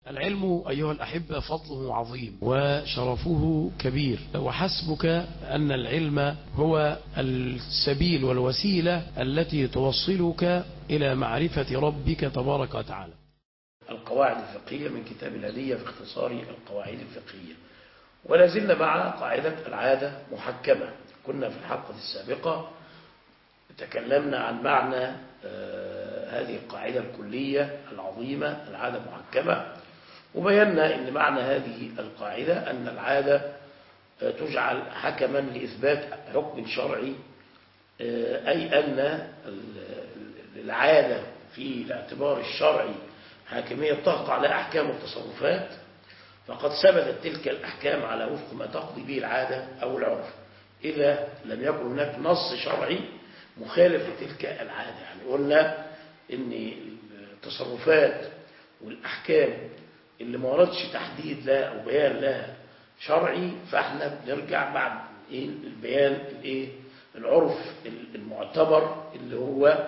العلم أيها الأحبة فضله عظيم وشرفه كبير وحسبك أن العلم هو السبيل والوسيلة التي توصلك إلى معرفة ربك تبارك وتعالى القواعد الفقهية من كتاب الهدية في اختصار القواعد الفقهية ولا زلنا مع قاعدة العادة محكمة كنا في الحلقة السابقة تكلمنا عن معنى آه هذه القاعدة الكلية العظيمة العادة محكمة وبينا أن معنى هذه القاعدة أن العادة آه تجعل حكما لإثبات حكم شرعي آه أي أن العادة في الاعتبار الشرعي حاكمية تخضع على أحكام التصرفات فقد ثبتت تلك الأحكام على وفق ما تقضي به العادة أو العرف إذا لم يكن هناك نص شرعي مخالف لتلك العادة يعني قلنا ان التصرفات والأحكام اللي ما وردش تحديد لها أو بيان لها شرعي فاحنا بنرجع بعد إيه البيان الايه العرف المعتبر اللي هو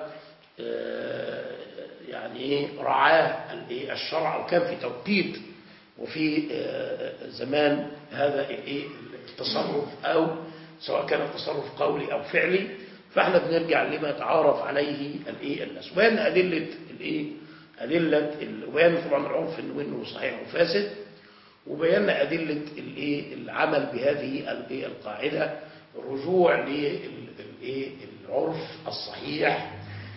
يعني ايه رعاه الشرع وكان في توقيت وفي زمان هذا الايه التصرف او سواء كان التصرف قولي او فعلي فاحنا بنرجع لما تعارف عليه الايه الناس وبيان ادله الايه ادله وبيان طبعا العرف انه صحيح وفاسد وبينا ادله الايه العمل بهذه الايه القاعده الرجوع للايه العرف الصحيح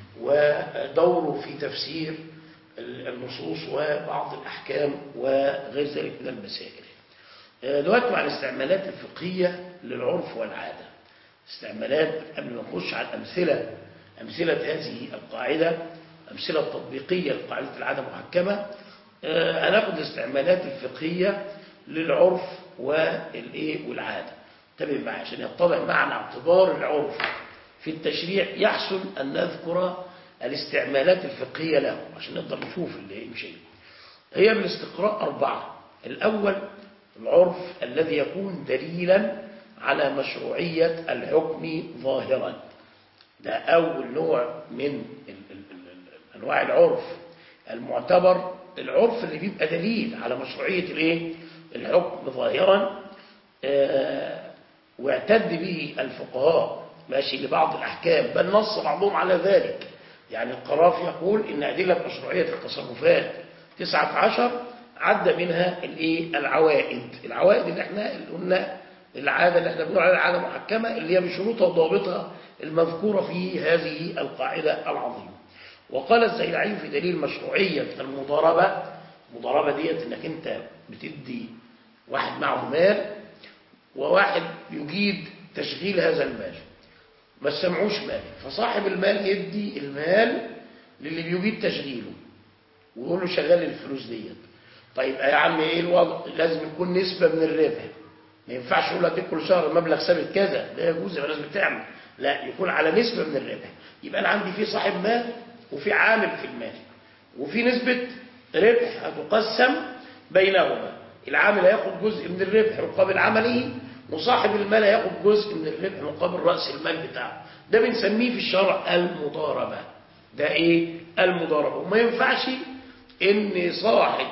ودوره في تفسير النصوص وبعض الأحكام وغير ذلك من المسائل دلوقتي مع الاستعمالات الفقهية للعرف والعادة استعمالات قبل ما نخش على الأمثلة أمثلة هذه القاعدة أمثلة تطبيقية لقاعدة العادة محكمة هناخد الاستعمالات الفقهية للعرف والإيه والعادة انتبه معي عشان يتضح معنى اعتبار العرف في التشريع يحسن أن نذكر الاستعمالات الفقهية له عشان نقدر نشوف اللي يمشي هي من الاستقراء أربعة الأول العرف الذي يكون دليلا على مشروعية الحكم ظاهرا ده أول نوع من أنواع العرف المعتبر العرف اللي بيبقى دليل على مشروعية الايه الحكم ظاهرا آه واعتد به الفقهاء ماشي لبعض الأحكام بل نص بعضهم على ذلك يعني القراف يقول إن أدلة مشروعية التصرفات 19 عد منها الايه العوائد العوائد اللي احنا اللي قلنا العادة اللي احنا بنقول عليها العادة محكمة اللي هي بشروطها وضوابطها المذكورة في هذه القاعدة العظيمة وقال الزيلعي في دليل مشروعية المضاربة المضاربة ديت انك انت بتدي واحد معه مال وواحد يجيد تشغيل هذا المال ما سمعوش مال فصاحب المال يدي المال للي بيجيد تشغيله ويقول له شغال الفلوس ديت طيب يا عم ايه الوضع لازم يكون نسبة من الربح ما ينفعش يقول لك كل شهر مبلغ ثابت كذا ده يجوز يبقى لازم تعمل لا يكون على نسبة من الربح يبقى انا عندي في صاحب مال وفي عامل في المال وفي نسبة ربح هتقسم بينهما العامل هياخد جزء من الربح مقابل عمله وصاحب المال هياخد جزء من الربح مقابل رأس المال بتاعه ده بنسميه في الشرع المضاربة ده ايه المضاربة وما ينفعش ان صاحب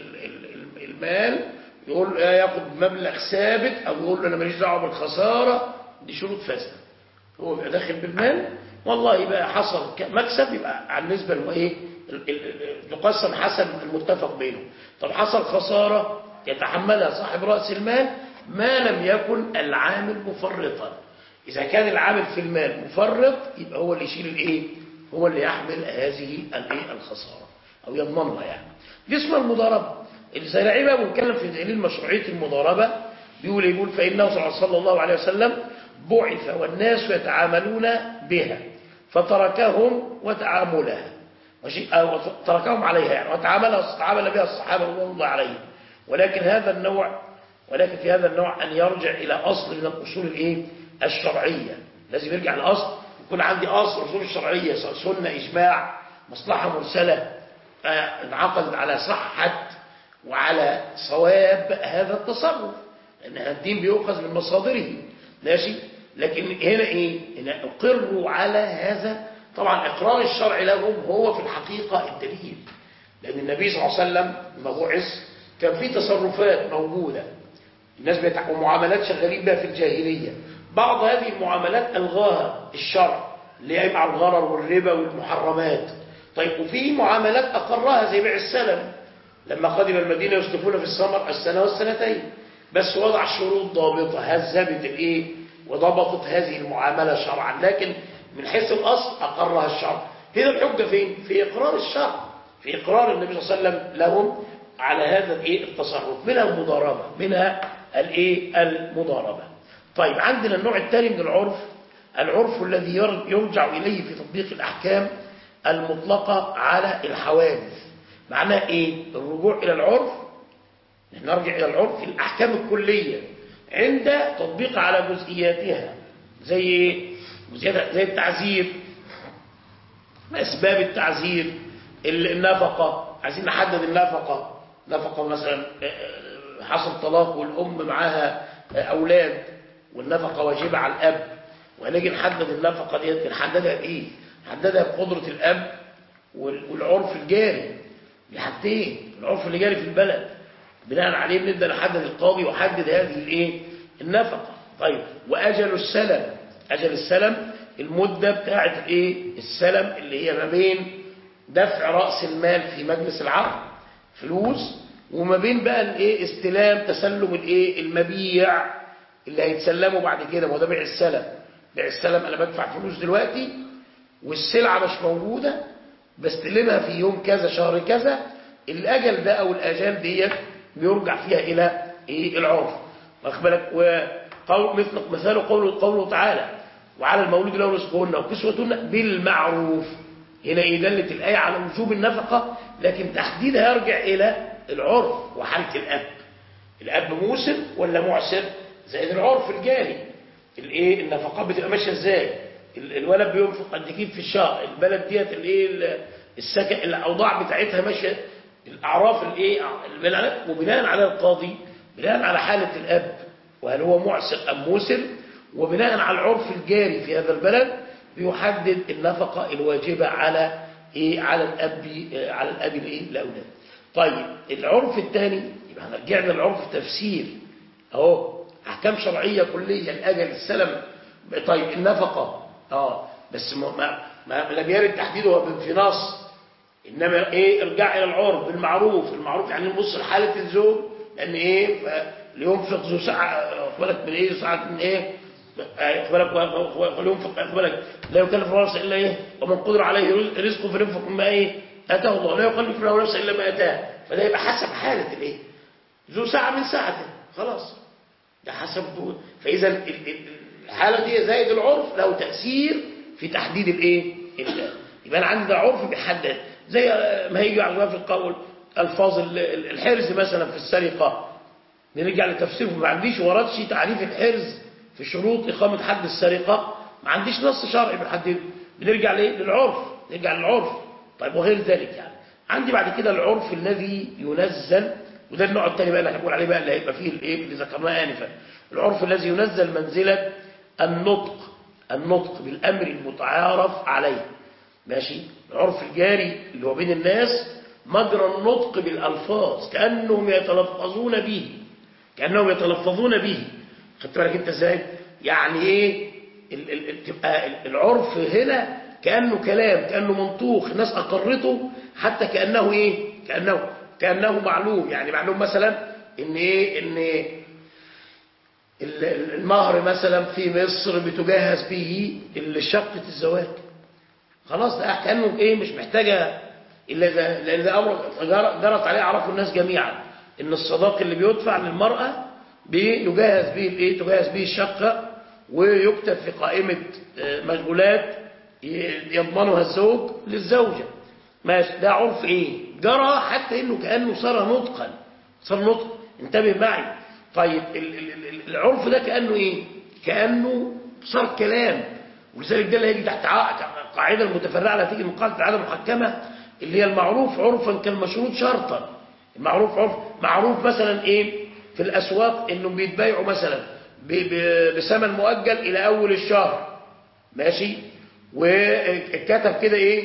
المال يقول ياخد مبلغ ثابت او يقول له انا ماليش دعوه بالخساره دي شروط فاسده هو بيبقى داخل بالمال والله يبقى حصل مكسب يبقى على النسبه اللي ايه يقسم حسب المتفق بينهم طب حصل خساره يتحملها صاحب راس المال ما لم يكن العامل مفرطا اذا كان العامل في المال مفرط يبقى هو اللي يشيل الايه هو اللي يحمل هذه الايه الخساره او يضمنها يعني دي اسمها المضاربه الزراعي بقى بنتكلم في دليل مشروعيه المضاربه بيقول يقول فانه صلى الله عليه وسلم بعث والناس يتعاملون بها فتركهم وتعاملها ماشي أو تركهم عليها يعني وتعامل تعامل بها الصحابه رضوان الله عليهم ولكن هذا النوع ولكن في هذا النوع ان يرجع الى اصل من الاصول الايه الشرعيه لازم يرجع لاصل يكون عندي اصل اصول الشرعيه سنه اجماع مصلحه مرسله انعقدت على صحه وعلى صواب هذا التصرف لأن الدين بيؤخذ من مصادره ماشي لكن هنا إيه هنا أقروا على هذا طبعا إقرار الشرع لهم هو في الحقيقة الدليل لأن النبي صلى الله عليه وسلم لما بعث كان في تصرفات موجودة الناس بيتع... ومعاملات شغالين بها في الجاهلية بعض هذه المعاملات ألغاها الشرع اللي هي مع الغرر والربا والمحرمات طيب وفي معاملات أقرها زي بيع السلم لما قدم المدينة يصرفون في السمر السنة والسنتين بس وضع شروط ضابطة هذبت الايه وضبطت هذه المعاملة شرعا لكن من حيث الأصل أقرها الشرع هنا الحجة فين؟ في إقرار الشرع في إقرار النبي صلى الله عليه وسلم لهم على هذا الايه التصرف منها المضاربة منها الايه المضاربة طيب عندنا النوع الثاني من العرف العرف الذي يرجع إليه في تطبيق الأحكام المطلقة على الحوادث معناه ايه الرجوع إلى العرف نرجع إلى العرف في الأحكام الكلية عند تطبيق على جزئياتها زي ايه زي التعزير أسباب التعزير النفقة عايزين نحدد النفقة نفقة مثلا حصل طلاق والأم معاها أولاد والنفقة واجبة على الأب ونيجي نحدد النفقة دي نحددها بإيه؟ نحددها بقدرة الأب والعرف الجاري لحاجتين العرف اللي جاري في البلد بناء عليه بنبدأ نحدد القاضي وحدد هذه الإيه؟ النفقة طيب وأجل السلم أجل السلم المدة بتاعة الإيه؟ السلم اللي هي ما بين دفع رأس المال في مجلس العقد فلوس وما بين بقى الايه استلام تسلم الايه المبيع اللي هيتسلمه بعد كده ما هو ده بيع السلم بيع السلم انا بدفع فلوس دلوقتي والسلعه مش موجوده بستلمها في يوم كذا شهر كذا الاجل ده او الاجال ديت بيرجع فيها الى ايه العرف واخد بالك وقول مثل مثال قوله قوله تعالى وعلى المولود له رزقهن وكسوتهن بالمعروف هنا إيه دلت الآية على وجوب النفقة لكن تحديدها يرجع إلى العرف وحالة الأب الأب موسر ولا معسر زائد العرف الجاري الايه النفقات بتبقى ماشيه ازاي الولد بينفق قد كيف في الشهر البلد ديت الايه السكن الاوضاع بتاعتها ماشيه الاعراف الايه وبناء على القاضي بناء على حاله الاب وهل هو معسر ام موسر وبناء على العرف الجاري في هذا البلد بيحدد النفقة الواجبة على إيه على الأب على الأب الإيه الأولاد طيب العرف الثاني يبقى احنا رجعنا للعرف تفسير أهو أحكام شرعية كلية الأجل السلم طيب النفقة اه بس ما ما, ما لم يرد تحديده في نص إنما إيه ارجع إلى العرف بالمعروف المعروف يعني نبص لحالة الزوج لأن إيه لينفق ذو ساعة بالك من إيه ساعة من إيه بالك ولينفق بالك لا يكلف الله نفسا الا ايه ومن قدر عليه رزقه فلينفق مما ايه اتاه الله لا يكلف الله نفسا الا ما اتاه فده يبقى حسب حاله الايه ذو ساعه من ساعته خلاص ده حسب فاذا الحاله دي زائد العرف له تاثير في تحديد الايه يبقى انا عندي عرف بيحدد زي ما هيجي على في القول الفاظ الحرز مثلا في السرقه نرجع لتفسيره ما عنديش وردش تعريف الحرز في شروط إقامة حد السرقة ما عنديش نص شرعي بنحدده بنرجع ليه للعرف نرجع للعرف طيب وغير ذلك يعني عندي بعد كده العرف الذي ينزل وده النوع الثاني بقى اللي هنقول عليه بقى اللي هيبقى فيه الايه اللي ذكرناه انفا العرف الذي ينزل منزلة النطق النطق بالامر المتعارف عليه ماشي العرف الجاري اللي هو بين الناس مجرى النطق بالالفاظ كانهم يتلفظون به كانهم يتلفظون به خدت بالك انت ازاي يعني ايه ال ال تبقى العرف هنا كانه كلام كانه منطوق الناس اقرته حتى كانه ايه كانه كانه معلوم يعني معلوم مثلا ان ايه ان المهر مثلا في مصر بتجهز به شقه الزواج خلاص ده كانه ايه مش محتاجه الا اذا لان ده امر جرت عليه عرفه الناس جميعا ان الصداق اللي بيدفع للمراه بيجهز به الايه تجهز به الشقه ويكتب في قائمه مشغولات يضمنها الزوج للزوجه ماشي ده عرف ايه جرى حتى انه كانه صار نطقا صار نطق انتبه معي طيب العرف ده كانه ايه كانه صار كلام ولذلك ده اللي هيجي تحت قاعده المتفرعه اللي هتيجي من قاعده العاده المحكمه اللي هي المعروف عرفا كالمشروط شرطا المعروف عرف معروف مثلا ايه في الأسواق إنهم بيتبايعوا مثلا بثمن مؤجل إلى أول الشهر ماشي وكتب كده إيه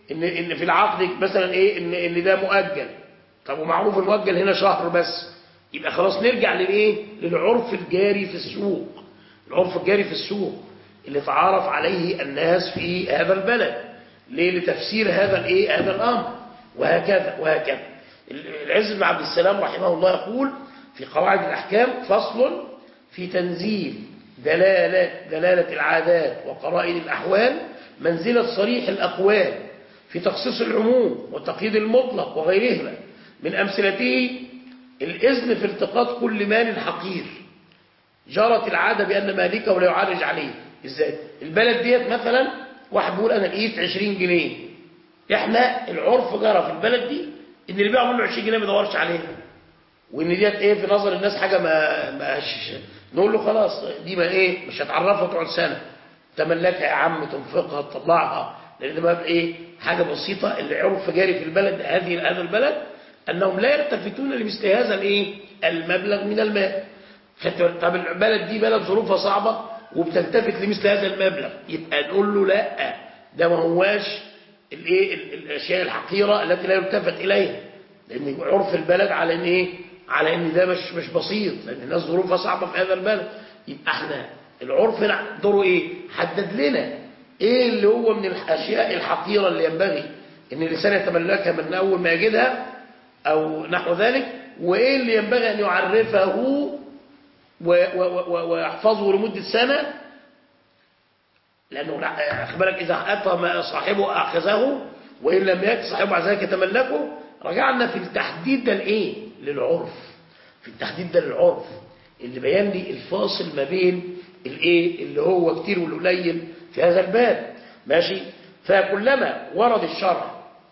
ان ان في العقد مثلا ايه ان ان ده مؤجل طب ومعروف المؤجل هنا شهر بس يبقى خلاص نرجع للايه للعرف الجاري في السوق العرف الجاري في السوق اللي تعارف عليه الناس في هذا البلد ليه لتفسير هذا الايه هذا الامر وهكذا وهكذا العز بن عبد السلام رحمه الله يقول في قواعد الاحكام فصل في تنزيل دلالة دلالة العادات وقرائن الأحوال منزلة صريح الأقوال في تخصيص العموم وتقييد المطلق وغيرهما من أمثلته الإذن في التقاط كل مال حقير جرت العادة بأن مالكه لا يعرج عليه إزاي البلد ديت مثلا واحد بيقول أنا لقيت 20 جنيه إحنا العرف جرى في البلد دي إن اللي بيعمل له 20 جنيه ما يدورش عليها وإن ديت إيه في نظر الناس حاجة ما ما نقول له خلاص دي ما إيه مش هتعرفها تقعد سنة تملكها يا عم تنفقها تطلعها لأن ده ما إيه حاجة بسيطة اللي عرف جاري في البلد هذه هذا البلد أنهم لا يلتفتون لمثل هذا الإيه المبلغ من المال طب البلد دي بلد ظروفها صعبة وبتلتفت لمثل هذا المبلغ يبقى نقول له لا ده ما هواش الايه الاشياء الحقيره التي لا يلتفت اليها لان عرف البلد على ان ايه على ان ده مش مش بسيط لان الناس ظروفها صعبه في هذا البلد يبقى احنا العرف دوره ايه حدد لنا ايه اللي هو من الاشياء الحقيره اللي ينبغي ان الانسان يتملكها من اول ما يجدها او نحو ذلك وايه اللي ينبغي ان يعرفه ويحفظه لمدة سنة لأنه أخبرك إذا أتى صاحبه أخذه وإن لم يأتي صاحبه بعد ذلك يتملكه رجعنا في التحديد ده لإيه؟ للعرف في التحديد ده للعرف اللي بيان لي الفاصل ما بين الإيه اللي هو كتير والقليل في هذا الباب ماشي فكلما ورد الشرع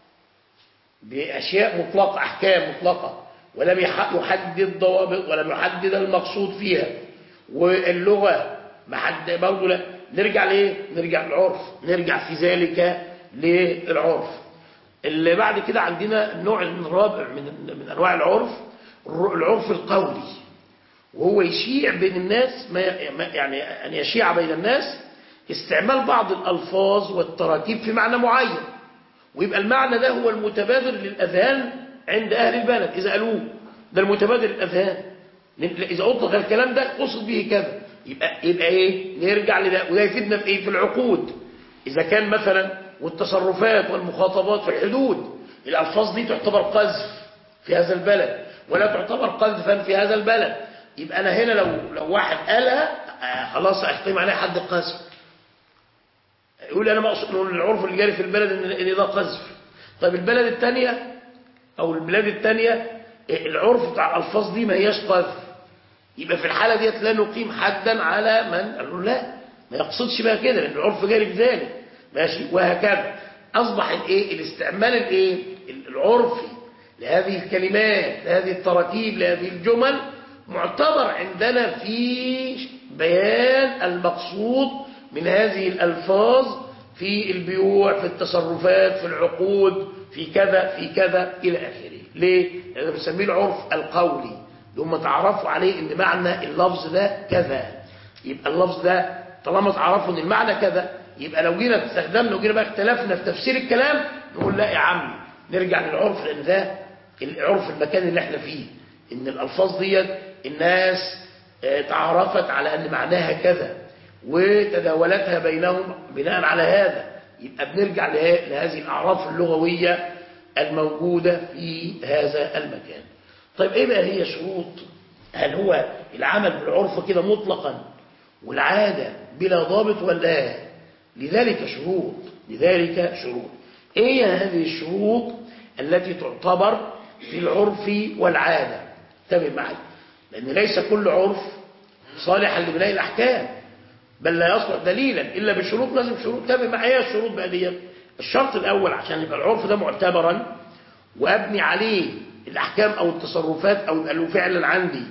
بأشياء مطلقة أحكام مطلقة ولم يحدد الضوابط ولم يحدد المقصود فيها واللغة ما حد برضه لا نرجع ليه نرجع للعرف نرجع في ذلك للعرف اللي بعد كده عندنا النوع الرابع من من انواع العرف العرف القولي وهو يشيع بين الناس ما يعني ان يشيع بين الناس استعمال بعض الالفاظ والتراكيب في معنى معين ويبقى المعنى ده هو المتبادر للاذهان عند أهل البلد إذا قالوه ده المتبادل الأذهان إذا أطلق الكلام ده قصد به كذا يبقى, يبقى إيه نرجع لده وده يفيدنا في إيه في العقود إذا كان مثلا والتصرفات والمخاطبات في الحدود الألفاظ دي تعتبر قذف في هذا البلد ولا تعتبر قذفا في هذا البلد يبقى أنا هنا لو لو واحد قالها آه خلاص أحكم عليه حد القذف يقول أنا ما أقصد العرف اللي جاري في البلد إن ده قذف طيب البلد الثانية أو البلاد الثانية العرف بتاع الألفاظ دي ما هياش قذف يبقى في الحالة ديت لا نقيم حدا على من قالوا لا ما يقصدش بقى كده لأن العرف جاري بذلك ماشي وهكذا أصبح الايه الاستعمال الايه العرفي لهذه الكلمات لهذه التراكيب لهذه الجمل معتبر عندنا في بيان المقصود من هذه الألفاظ في البيوع في التصرفات في العقود في كذا في كذا إلى آخره ليه؟ لأنه بنسميه العرف القولي هم تعرفوا عليه ان معنى اللفظ ده كذا يبقى اللفظ ده طالما تعرفوا ان المعنى كذا يبقى لو جينا استخدمنا وجينا بقى اختلفنا في تفسير الكلام نقول لا يا عم نرجع للعرف لان ده العرف المكان اللي احنا فيه ان الالفاظ ديت الناس تعرفت على ان معناها كذا وتداولتها بينهم بناء على هذا يبقى بنرجع لهذه الأعراف اللغوية الموجودة في هذا المكان طيب ايه بقى هي شروط هل هو العمل بالعرف كده مطلقا والعادة بلا ضابط ولا لذلك شروط لذلك شروط ايه هذه الشروط التي تعتبر في العرف والعادة انتبه معي لأن ليس كل عرف صالحا لبناء الأحكام بل لا يصلح دليلا إلا بشروط لازم شروط تابع معايا الشروط بقى دي الشرط الأول عشان يبقى العرف ده معتبرا وأبني عليه الأحكام أو التصرفات أو يبقى له فعلا عندي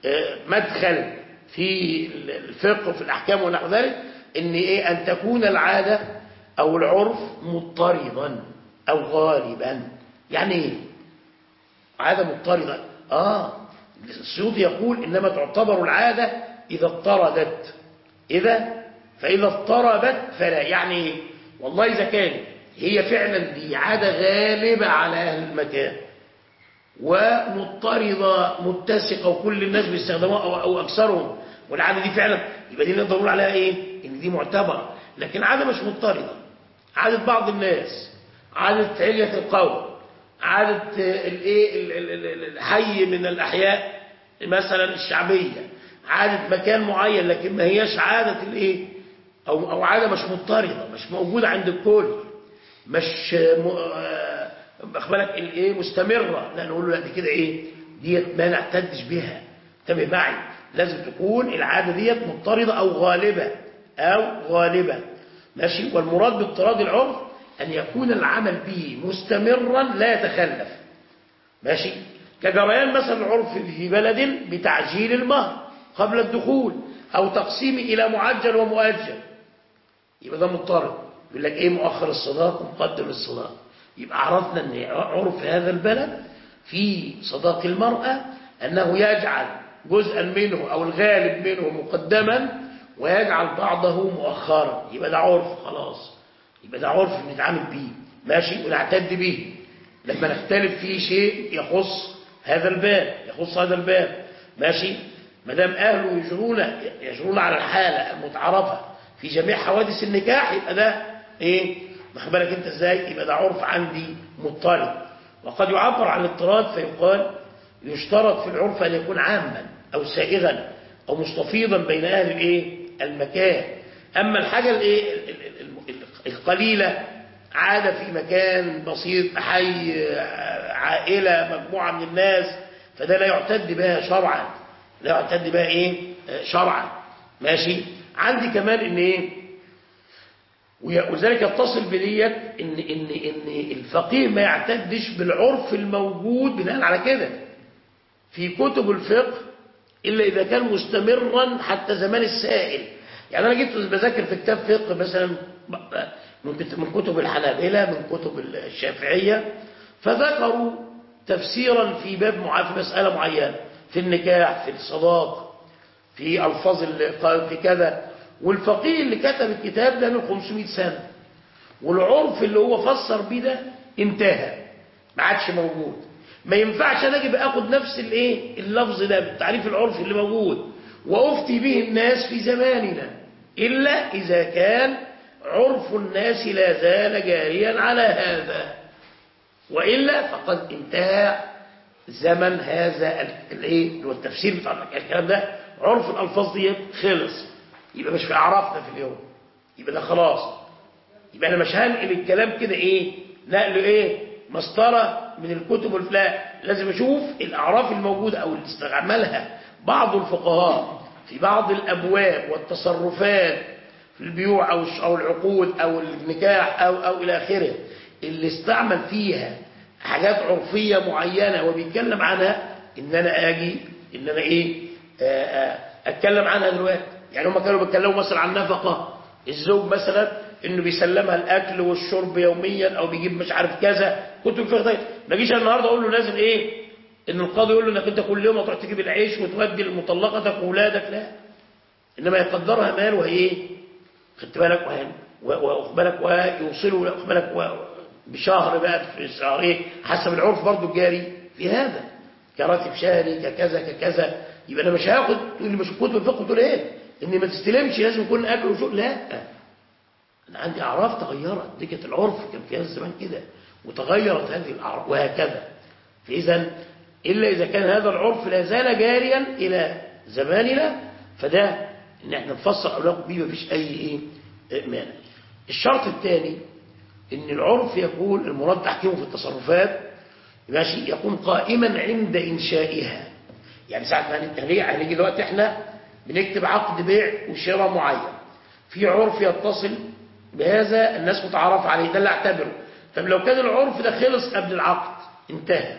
مدخل في الفقه وفي الأحكام ونحو ذلك إن إيه أن تكون العادة أو العرف مضطردا أو غالبا يعني إيه عادة مضطردة آه السيوطي يقول إنما تعتبر العادة إذا اضطردت إذا فإذا اضطربت فلا يعني والله إذا كان هي فعلا دي عادة غالبة على أهل المكان ومضطردة متسقة وكل الناس بيستخدموها أو, أو أكثرهم والعادة دي فعلا يبقى دي نقدر نقول عليها إيه؟ إن دي معتبرة لكن عادة مش مضطردة عادة بعض الناس عادة علية القوم عادة الايه ال- ال- ال- الحي من الأحياء مثلا الشعبية عادة مكان معين لكن ما هياش عادة الايه أو, أو عادة مش مضطردة مش موجودة عند الكل مش م- آه، واخد بالك الايه مستمرة لا نقول له لا دي كده ايه ديت ما نعتدش بها انتبه معي لازم تكون العادة ديت مضطردة أو غالبة أو غالبة ماشي والمراد باضطراد العرف أن يكون العمل به مستمرا لا يتخلف ماشي كجريان مثلا العرف في بلد بتعجيل المهر قبل الدخول أو تقسيمه إلى معجل ومؤجل يبقى ده مضطرد يقول لك ايه مؤخر الصداق ومقدم الصداق يبقى عرفنا ان عرف هذا البلد في صداق المرأة انه يجعل جزءا منه او الغالب منه مقدما ويجعل بعضه مؤخرا يبقى ده عرف خلاص يبقى ده عرف نتعامل بيه ماشي ونعتد به لما نختلف فيه شيء يخص هذا الباب يخص هذا الباب ماشي ما دام اهله يجرون يجرون على الحاله المتعارفه في جميع حوادث النكاح يبقى ده ايه واخد بالك انت ازاي يبقى ده عرف عندي مضطرد وقد يعبر عن الاضطراد فيقال يشترط في العرف ان يكون عاما او سائغا او مستفيضا بين اهل الايه المكان اما الحاجه الايه ال- ال- ال- ال- القليله عاده في مكان بسيط حي عائله مجموعه من الناس فده لا يعتد بها شرعا لا يعتد بها ايه آه، شرعا ماشي عندي كمان ان ايه ولذلك يتصل بديت ان ان ان الفقيه ما يعتدش بالعرف الموجود بناء على كده في كتب الفقه الا اذا كان مستمرا حتى زمان السائل يعني انا جيت بذاكر في كتاب فقه مثلا من كت- من كتب الحنابلة من كتب الشافعية فذكروا تفسيرا في باب مع في مسألة معينة في النكاح في الصداق في ألفاظ اللي قال في كذا والفقيه اللي كتب الكتاب ده من 500 سنة والعرف اللي هو فسر بيه ده انتهى ما عادش موجود ما ينفعش انا اجي بقى اخد نفس الايه اللفظ ده بالتعريف العرفي اللي موجود وافتي به الناس في زماننا الا اذا كان عرف الناس لا زال جاريا على هذا والا فقد انتهى زمن هذا ال- الايه اللي هو التفسير بتاع الكلام ده عرف الالفاظ دي خلص يبقى مش في اعرافنا في اليوم يبقى ده خلاص يبقى انا مش هنقل الكلام كده ايه نقل ايه مسطره من الكتب والفلا لازم اشوف الاعراف الموجوده او اللي استعملها بعض الفقهاء في بعض الابواب والتصرفات في البيوع او الش- او العقود او النكاح او او الى اخره اللي استعمل فيها حاجات عرفيه معينه وبيتكلم عنها ان انا اجي ان انا ايه آه، آه، اتكلم عنها دلوقتي يعني هم كانوا بيتكلموا مثلا عن نفقه الزوج مثلا انه بيسلمها الاكل والشرب يوميا او بيجيب مش عارف كذا كنت في الفقه ما اجيش أنا النهارده اقول له لازم ايه ان القاضي يقول له انك انت كل يوم هتروح تجيب العيش وتودي لمطلقتك واولادك لا انما يقدرها مال وهي ايه خدت بالك وهن واخد بالك ويوصلوا واخد بالك و- بشهر بقى في شهرين حسب العرف برضو الجاري في هذا كراتب شهري ككذا ككذا يبقى انا مش هاخد تقول لي مش كتب الفقه تقول ايه ان ما تستلمش لازم يكون اكل وشرب لا انا عندي اعراف تغيرت دي كانت العرف كان في هذا الزمان كده وتغيرت هذه الاعراف وهكذا فاذا الا اذا كان هذا العرف لا زال جاريا الى زماننا فده ان احنا نفسر او ناخد بيه مفيش اي ايه إيه مانع الشرط الثاني ان العرف يكون المراد تحكيمه في التصرفات ماشي يكون قائما عند انشائها يعني ساعه ما هنيجي هنيجي دلوقتي احنا بنكتب عقد بيع وشراء معين في عرف يتصل بهذا الناس متعارف عليه ده اللي اعتبره طب لو كان العرف ده خلص قبل العقد انتهى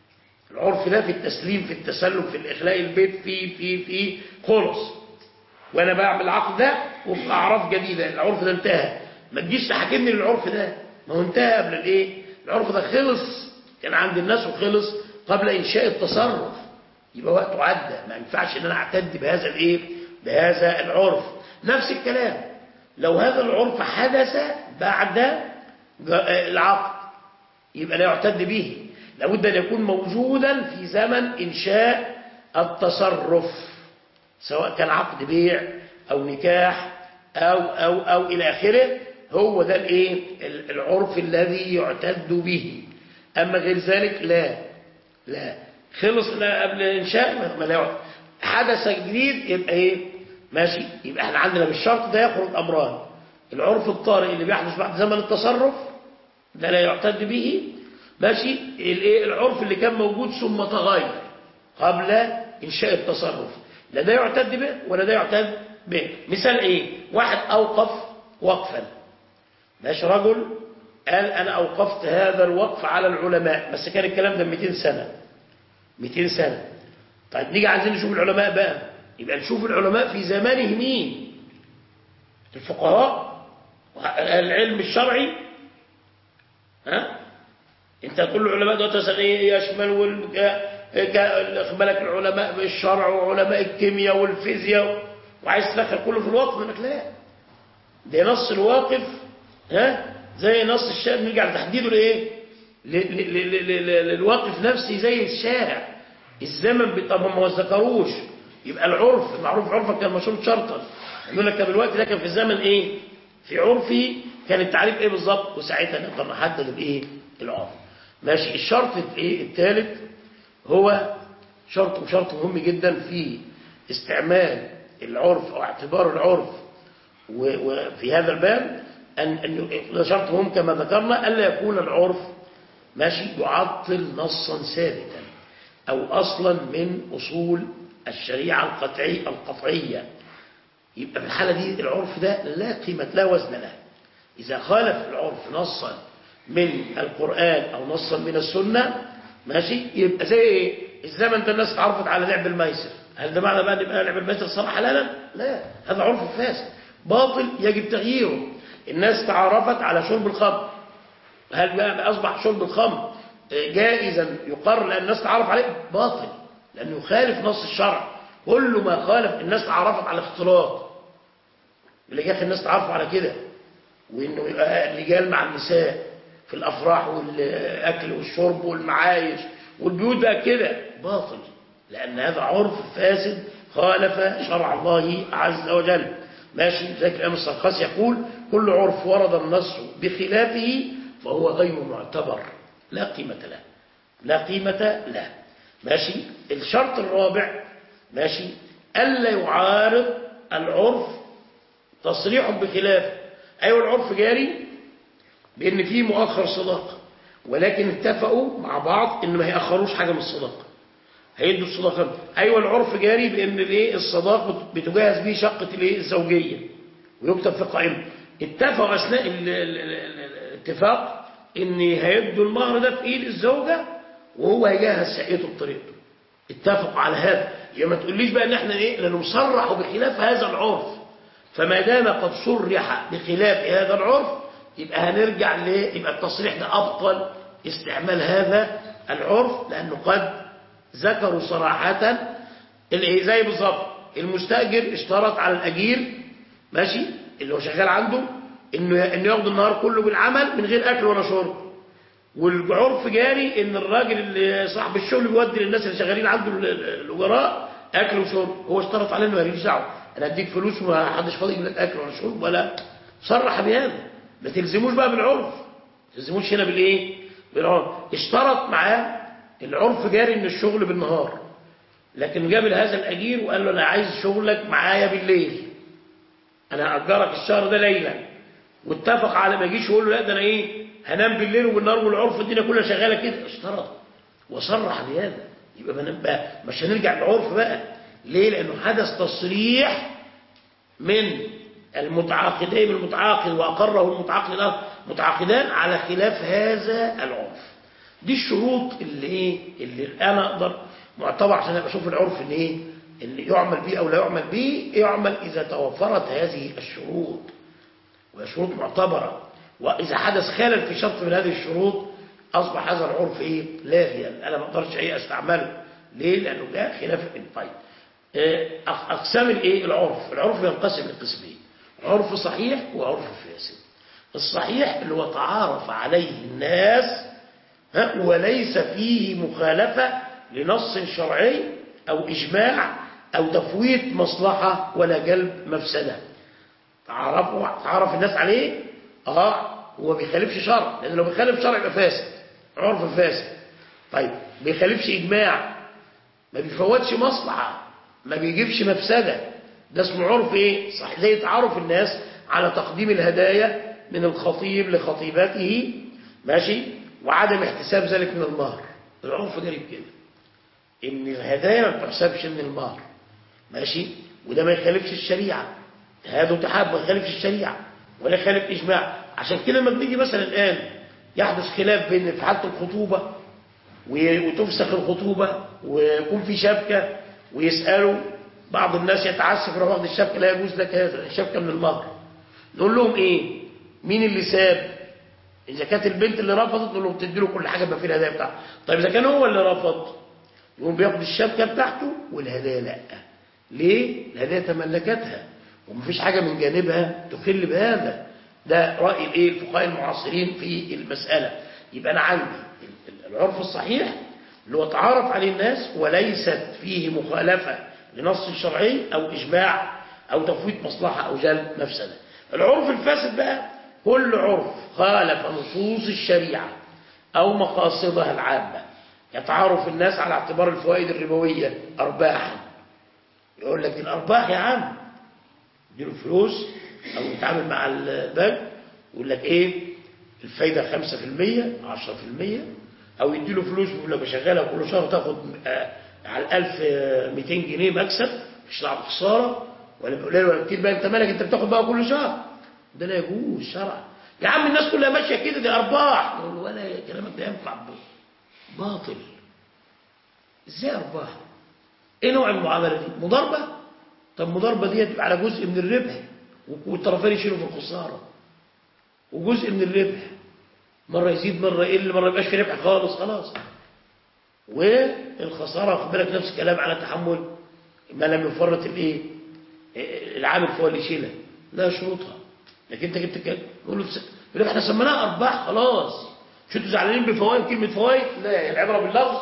العرف ده في التسليم في التسلم في الإخلاء البيت في في في خلص وانا بعمل العقد ده وفي اعراف جديده العرف ده انتهى ما تجيش تحاكمني للعرف ده ما هو انتهى قبل الايه العرف ده خلص كان عند الناس وخلص قبل انشاء التصرف يبقى وقته عدى ما ينفعش ان انا اعتد بهذا الايه بهذا العرف نفس الكلام لو هذا العرف حدث بعد جا- العقد يبقى لا يعتد به لابد أن يكون موجودا في زمن إنشاء التصرف سواء كان عقد بيع أو نكاح أو أو أو إلى آخره هو ده الإيه ال- العرف الذي يعتد به أما غير ذلك لا لا خلص لا قبل إنشاء ما- ما لا يعتد. حدث جديد يبقى إيه ماشي يبقى احنا عندنا بالشرط ده يخرج أمران العرف الطارئ اللي بيحدث بعد زمن التصرف ده لا يعتد به ماشي الايه العرف اللي كان موجود ثم تغير قبل انشاء التصرف لا ده يعتد به ولا ده يعتد به مثال ايه واحد اوقف وقفا ماشي رجل قال انا اوقفت هذا الوقف على العلماء بس كان الكلام ده 200 سنه 200 سنه طيب نيجي عايزين نشوف العلماء بقى يبقى نشوف العلماء في زمانه مين الفقهاء العلم الشرعي ها انت تقول له العلماء دول مثلا ايه يشمل وال خد بالك العلماء الشرع وعلماء الكيمياء والفيزياء وعايز تدخل كله في الوقف يقول لك لا ده نص الواقف ها زي نص الشارع نرجع لتحديده لايه ل- ل- ل- ل- ل- للواقف نفسي زي الشارع الزمن بي- طب هم ما ذكروش يبقى العرف معروف عرفك كان مشروط شرطا يقول لك طب الوقت ده كان في الزمن ايه في عرفي كان التعريف ايه بالظبط وساعتها نقدر نحدد الايه العرف ماشي الشرط الايه الثالث هو شرط وشرط مهم جدا في استعمال العرف او اعتبار العرف و- وفي هذا الباب ان ان ده شرط مهم كما ذكرنا الا يكون العرف ماشي يعطل نصا ثابتا او اصلا من اصول الشريعه القطعي القطعيه يبقى في الحالة دي العرف ده لا قيمة لا وزن له إذا خالف العرف نصا من القرآن أو نصا من السنة ماشي يبقى زي إيه الزمن ده الناس اتعرفت على لعب الميسر هل ده معنى بقى ان يبقى لعب الميسر صار حلالا لا هذا عرف فاسد باطل يجب تغييره الناس تعرفت على شرب الخمر هل بقى أصبح شرب الخمر جائزا يقر لأن الناس تعرف عليه باطل لأنه يخالف نص الشرع كل ما خالف الناس تعرفت على الاختلاط اللي جاء الناس تعرفوا على كده وانه يبقى الرجال مع النساء في الافراح والاكل والشرب والمعايش والبيوت بقى كده باطل لان هذا عرف فاسد خالف شرع الله عز وجل ماشي ذلك الامام السرخاس يقول كل عرف ورد النص بخلافه فهو غير معتبر لا قيمه له لا قيمه له ماشي الشرط الرابع ماشي الا يعارض العرف تصريح بخلافه أيوة العرف جاري بأن فيه مؤخر صداقة ولكن اتفقوا مع بعض أن ما هيأخروش حاجة من الصداقة هيدوا الصداقة أيوة العرف جاري بأن الايه الصداق بتجهز به شقة الايه الزوجية ويكتب في قائمة اتفقوا أثناء ال- ال- ال- الاتفاق أن هيدوا المهر ده في إيد الزوجة وهو هيجهز شقته بطريقته اتفقوا على هذا يبقى ما تقوليش بقى ان احنا ايه لانه صرحوا بخلاف هذا العرف فما دام قد صرح بخلاف هذا العرف يبقى هنرجع ل يبقى التصريح ده ابطل استعمال هذا العرف لانه قد ذكروا صراحة الايه زي بالظبط المستاجر اشترط على الاجير ماشي اللي هو شغال عنده انه انه ياخد النهار كله بالعمل من غير اكل ولا شرب والعرف جاري ان الراجل اللي صاحب الشغل بيودي للناس اللي شغالين عنده ال- ال- الاجراء اكل وشرب هو اشترط عليه انه ماليش دعوه انا اديك فلوس وما حدش فاضي يجيب لك اكل ولا شرب ولا صرح بهذا ما تلزموش بقى بالعرف ما تلزموش هنا بالايه بالعرف اشترط معاه العرف جاري ان الشغل بالنهار لكن جاب هذا الاجير وقال له انا عايز شغلك معايا بالليل انا هاجرك الشهر ده ليلا واتفق على ما يجيش يقول له لا ده انا ايه هنام بالليل وبالنهار والعرف الدنيا كلها شغاله كده اشترط وصرح بهذا يبقى ما نبقى مش هنرجع للعرف بقى ليه لانه حدث تصريح من المتعاقدين المتعاقد واقره المتعاقد الآخر متعاقدان على خلاف هذا العرف دي الشروط اللي ايه اللي انا اقدر معتبر عشان ابقى اشوف العرف ان ايه اللي يعمل به او لا يعمل به يعمل اذا توفرت هذه الشروط وهي شروط معتبرة وإذا حدث خلل في شرط من هذه الشروط أصبح هذا العرف إيه لاغيا أنا ما أقدرش إيه أستعمله ليه؟ لأنه جاء خلاف طيب آه، أق- أقسام الإيه العرف العرف ينقسم لقسمين عرف صحيح وعرف فاسد الصحيح اللي هو تعارف عليه الناس ها وليس فيه مخالفة لنص شرعي أو إجماع أو تفويت مصلحة ولا جلب مفسدة تعرفوا تعرف الناس عليه اه هو بيخالفش شرع لأن لو بيخالف شرع يبقى فاسد عرف فاسد طيب بيخالفش إجماع ما بيفوتش مصلحة ما بيجيبش مفسدة ده اسمه عرف ايه صح زي تعارف الناس على تقديم الهدايا من الخطيب لخطيبته ماشي وعدم احتساب ذلك من المهر العرف غريب كده ان الهدايا ما بتحسبش من المهر ماشي وده ما يخالفش الشريعة هذا تحاب ما يخالفش الشريعة ولا يخالف إجماع عشان كده لما بنيجي مثلا الآن يحدث خلاف بين في حالة الخطوبة وتفسخ الخطوبة ويكون في شبكة ويسألوا بعض الناس يتعسف يروح واخد الشبكة لا يجوز لك هذا الشبكة من المهر نقول لهم ايه مين اللي ساب اذا كانت البنت اللي رفضت نقول لهم تدي له كل حاجة ما فيه الهدايا بتاعته طيب اذا كان هو اللي رفض يقوم بياخد الشبكة بتاعته والهدايا لا ليه الهدايا تملكتها ومفيش حاجة من جانبها تخل بهذا ده رأي الايه الفقهاء المعاصرين في المسألة يبقى أنا عندي العرف الصحيح اللي هو تعارف عليه الناس وليست فيه مخالفة لنص شرعي أو إجماع أو تفويت مصلحة أو جلب مفسدة العرف الفاسد بقى كل عرف خالف نصوص الشريعة أو مقاصدها العامة يتعارف الناس على اعتبار الفوائد الربوية أرباحا يقول لك الأرباح يا عم يديله فلوس أو يتعامل مع البنك يقول لك إيه الفايدة 5% 10% أو يديله فلوس ويقول لك بشغلها كل شهر تاخد آه على الألف 200 جنيه مكسب مش لعب خسارة ولا قليل ولا كتير بقى انت مالك انت بتاخد بقى كل شهر ده لا يجوز شرع يا عم الناس كلها ماشيه كده دي ارباح نقول له ولا كلامك ده ينفع باطل ازاي ارباح ايه نوع المعامله دي مضاربه طب مضاربه دي على جزء من الربح والطرفين يشيلوا في الخساره وجزء من الربح مره يزيد مره يقل مره يبقاش في ربح خالص خلاص والخساره خد بالك نفس الكلام على تحمل ما لم يفرط الايه العامل فهو اللي يشيلها لا شروطها لكن انت جبت كلام يقول له يقول لك احنا سميناها ارباح خلاص شو انتوا زعلانين بفوائد كلمه فوائد لا العبره باللفظ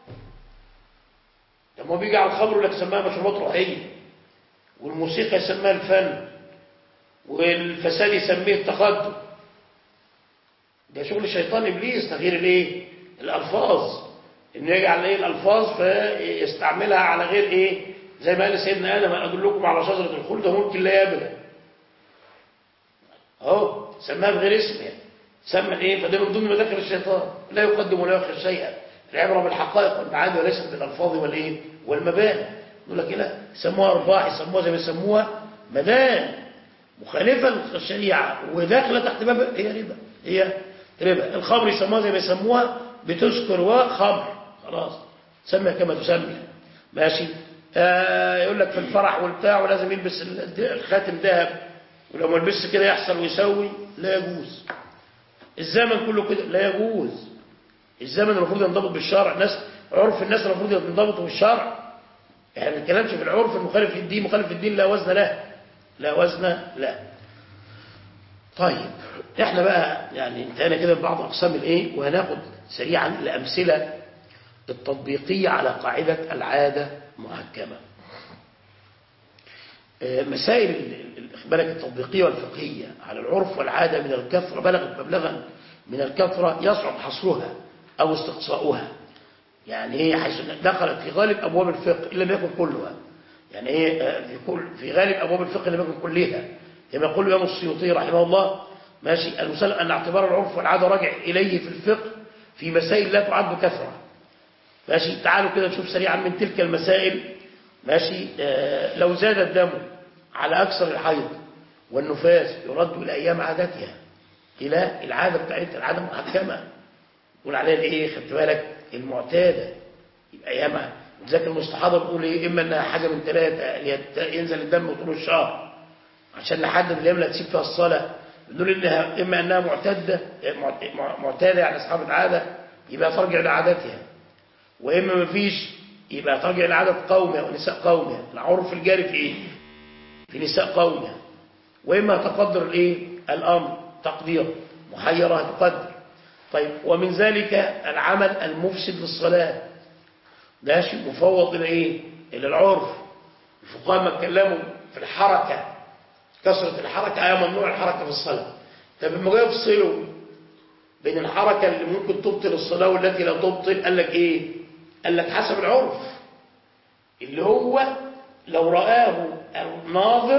لما بيجي على الخمر يقول لك سماها مشروبات روحيه والموسيقى يسميها الفن والفساد يسميه التقدم ده شغل الشيطان ابليس تغيير الايه الالفاظ انه يجعل ايه الالفاظ فيستعملها على غير ايه زي ما قال سيدنا ادم ادلكم على شجره الخلد ممكن لا يبلى اهو سماها بغير اسم يعني سمى ايه فده من ضمن مداخل الشيطان لا يقدم ولا يؤخر شيئا العبره بالحقائق والمعاني وليست بالالفاظ والايه والمباني يقول لك لا يسموها ارباح يسموها زي ما يسموها مباني مخالفه للشريعه وداخله تحت باب هي ربا هي ربا الخمر يسموها زي ما يسموها بتسكر وخمر خلاص سمي كما تسمي ماشي آه يقول لك في الفرح والبتاع ولازم يلبس الخاتم ذهب ولو ما لبسش كده يحصل ويسوي لا يجوز الزمن كله كده لا يجوز الزمن المفروض ينضبط بالشرع الناس عرف الناس المفروض ينضبط بالشرع احنا ما بنتكلمش في العرف المخالف للدين مخالف للدين لا وزن له لا وزن له طيب احنا بقى يعني انتهينا كده ببعض اقسام الايه وهناخد سريعا الامثله التطبيقيه على قاعده العاده محكمه مسائل بالك التطبيقيه والفقهيه على العرف والعاده من الكثره بلغت مبلغا من الكثره يصعب حصرها او استقصاؤها يعني هي حيث دخلت في غالب ابواب الفقه ان لم يكن كلها يعني ايه في كل في غالب ابواب الفقه لم يكن كلها كما يقول الامام السيوطي رحمه الله ماشي المسلم ان اعتبار العرف والعاده راجع اليه في الفقه في مسائل لا تعد كثره ماشي تعالوا كده نشوف سريعا من تلك المسائل ماشي آه لو زاد الدم على اكثر الحيض والنفاس يرد الى ايام عادتها الى العاده بتاعتها العاده محكمه يقول عليها الايه خدت بالك المعتاده يبقى ايامها ذاك المستحاضه بتقول ايه اما انها حاجه من ثلاثه ينزل الدم طول الشهر عشان نحدد الايام اللي هتسيب فيها الصلاه بنقول انها اما انها معتاده معتاده يعني اصحاب العاده يبقى ترجع لعادتها واما ما فيش يبقى ترجع لعادة قومها ونساء قومها العرف الجاري في ايه في نساء قومها واما تقدر الايه الامر تقدير محيرة تقدر طيب ومن ذلك العمل المفسد للصلاة ده شيء مفوض إلى إيه؟ إلى العرف الفقهاء ما اتكلموا في الحركة كثرة الحركة أيام ممنوع الحركة في الصلاة طب لما جاي يفصلوا بين الحركة اللي ممكن تبطل الصلاة والتي لا تبطل قال لك إيه؟ قال لك حسب العرف اللي هو لو رآه الناظر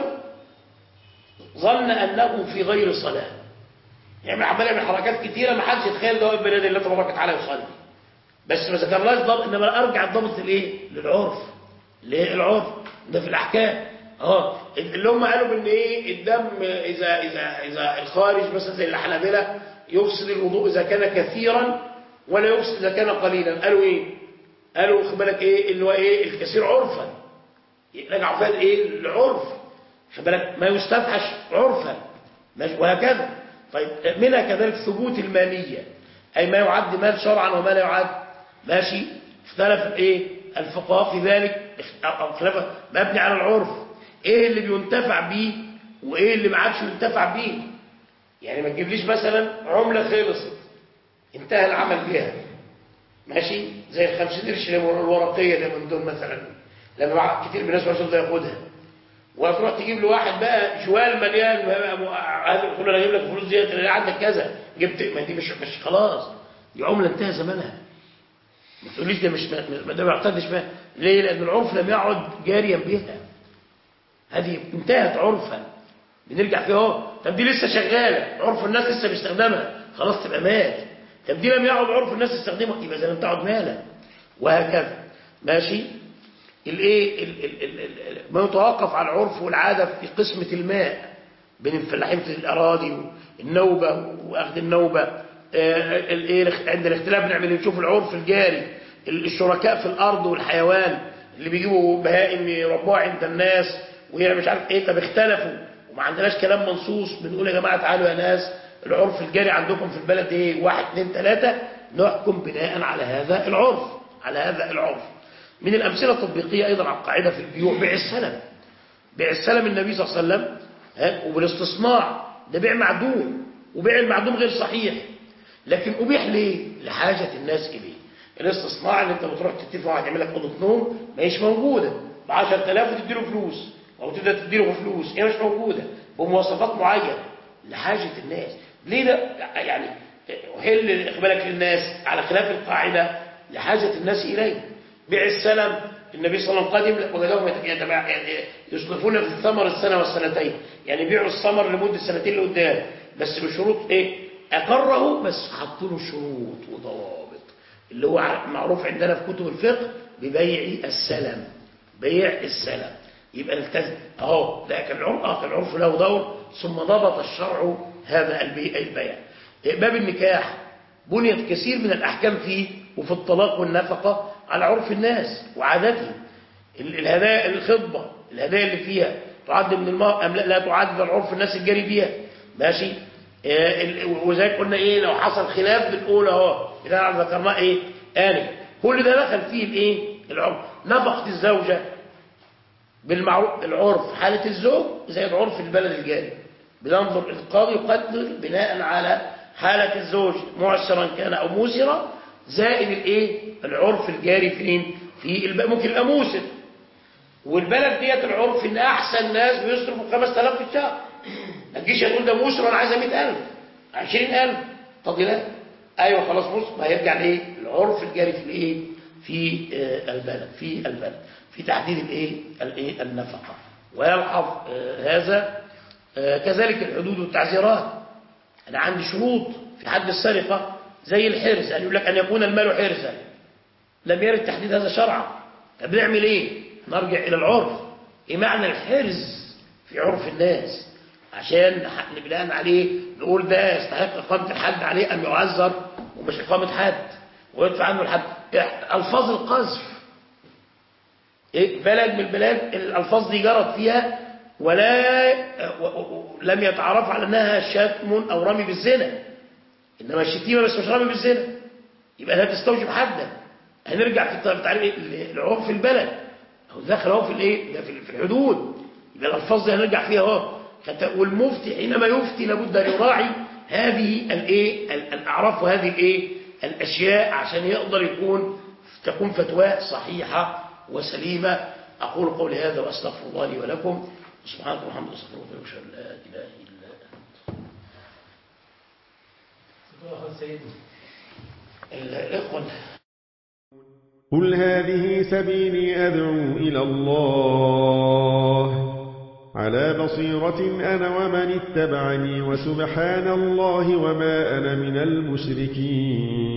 ظن أنه في غير صلاة يعني عمال يعمل حركات كتيرة ما حدش يتخيل ده بني آدم الله تبارك وتعالى يصلي بس ما ذكرناش ضبط انما ارجع الضبط لايه للعرف للعرف ده في الاحكام اه اللي هم قالوا بان ايه الدم اذا اذا اذا الخارج مثلا زي الحنابلة يفسد الوضوء اذا كان كثيرا ولا يفسد اذا كان قليلا قالوا ايه قالوا خد بالك ايه اللي هو ايه الكثير عرفا رجعوا فيها ايه العرف خد بالك ما يستفحش عرفا ماشي وهكذا طيب منها كذلك ثبوت الماليه اي ما يعد مال شرعا وما لا يعد ماشي اختلف الايه الفقهاء في ذلك او خلاف مبني على العرف ايه اللي بينتفع بيه وايه اللي ما عادش ينتفع بيه يعني ما تجيبليش مثلا عمله خلصت انتهى العمل بها ماشي زي الخمسين قرش الورقيه ده من دول مثلا لما كتير من الناس ما ده ياخدها وتروح تجيب له واحد بقى شوال مليان هذا تقول له انا اجيب لك فلوس ديت اللي عندك كذا جبت ما دي مش مش خلاص دي عمله انتهى زمانها ما تقوليش ده مش ما ده ما يعتدش بها ليه لان العرف لم يعد جاريا بها هذه انتهت عرفا بنرجع فيها اهو طب دي لسه شغاله عرف الناس لسه بيستخدمها خلاص تبقى مات طب دي لم يعد عرف الناس تستخدمها يبقى زي لم تعد مالا وهكذا ماشي الايه ما يتوقف على العرف والعاده في قسمه الماء بين الفلاحين في الاراضي النوبه واخذ النوبه الايه عند الاختلاف بنعمل نشوف العرف الجاري الشركاء في الارض والحيوان اللي بيجيبوا بهائم يربوها عند الناس وهي مش عارف ايه طب اختلفوا وما عندناش كلام منصوص بنقول يا جماعه تعالوا يا ناس العرف الجاري عندكم في البلد ايه واحد اثنين ثلاثه نحكم بناء على هذا العرف على هذا العرف من الامثله التطبيقيه ايضا على القاعده في البيوع بيع السلم بيع السلم النبي صلى الله عليه وسلم وبالاستصناع ده بيع معدوم وبيع المعدوم غير صحيح لكن أبيح ليه؟ لحاجة الناس إليه الاستصناع اللي انت بتروح تتفق واحد يعمل لك أوضة نوم ما هيش موجودة ب 10000 وتديله فلوس أو تبدأ تديله فلوس هي مش موجودة بمواصفات معينة لحاجة الناس ليه ده؟ يعني أحل إقبالك للناس على خلاف القاعدة لحاجة الناس إليه بيع السلم النبي صلى الله عليه وسلم قدم وجدهم يصرفون في الثمر السنة والسنتين يعني بيعوا الثمر لمدة سنتين لقدام بس بشروط ايه أقره بس حطوا له شروط وضوابط اللي هو معروف عندنا في كتب الفقه ببيع السلم بيع السلم يبقى نلتزم اهو ده كان العرف اه كان العرف له دور ثم ضبط الشرع هذا البيع باب النكاح بنيت كثير من الأحكام فيه وفي الطلاق والنفقة على عرف الناس وعاداتهم الهدايا الخطبة الهدايا اللي فيها تعد من الماء أم لا, لا تعد العرف الناس الجاري بيها ماشي وزي قلنا ايه لو حصل خلاف بنقول اهو اذا ذكرناه ايه آلي كل ده دخل فيه الايه العرف نفقة الزوجة بالمعروف العرف حالة الزوج زي العرف البلد الجاري بننظر القاضي يقدر بناء على حالة الزوج معسرا كان او موسرا زائد الايه العرف الجاري فين في الب... ممكن يبقى موسر والبلد ديت العرف ان احسن ناس بيصرفوا 5000 في الشهر ما تجيش تقول ده موسر انا عايزه 100000 20000 طب لا ايوه خلاص بص ما هيرجع لايه العرف الجاري في الايه في آه البلد في البلد في تحديد الايه الايه النفقه ويلحظ آه هذا آه كذلك الحدود والتعزيرات انا عندي شروط في حد السرقه زي الحرز يعني يقول لك ان يكون المال حرزا لم يرد تحديد هذا شرعا طب نعمل ايه نرجع الى العرف ايه معنى الحرز في عرف الناس عشان بناء عليه نقول ده يستحق إقامة الحد عليه أن يعذر ومش إقامة حد ويدفع عنه الحد ألفاظ القذف إيه بلد من البلاد الألفاظ دي جرت فيها ولا لم يتعرف على أنها شتم أو رمي بالزنا إنما الشتيمة بس مش رمي بالزنا يبقى لا تستوجب حدا هنرجع في تعريف العرف في البلد أو داخل اهو في الايه ده في الحدود يبقى الألفاظ دي هنرجع فيها اهو والمفتي حينما يفتي لابد أن يراعي هذه الايه ال- الاعراف وهذه الايه الاشياء عشان يقدر يكون تكون فتواه صحيحه وسليمه اقول قولي هذا واستغفر الله لي ولكم سبحانك اللهم وبحمدك استغفرك واشهد ان لا اله الا انت الاخوه قل هذه سبيلي أدعو إلى الله على بصيرة أنا ومن اتبعني وسبحان الله وما أنا من المشركين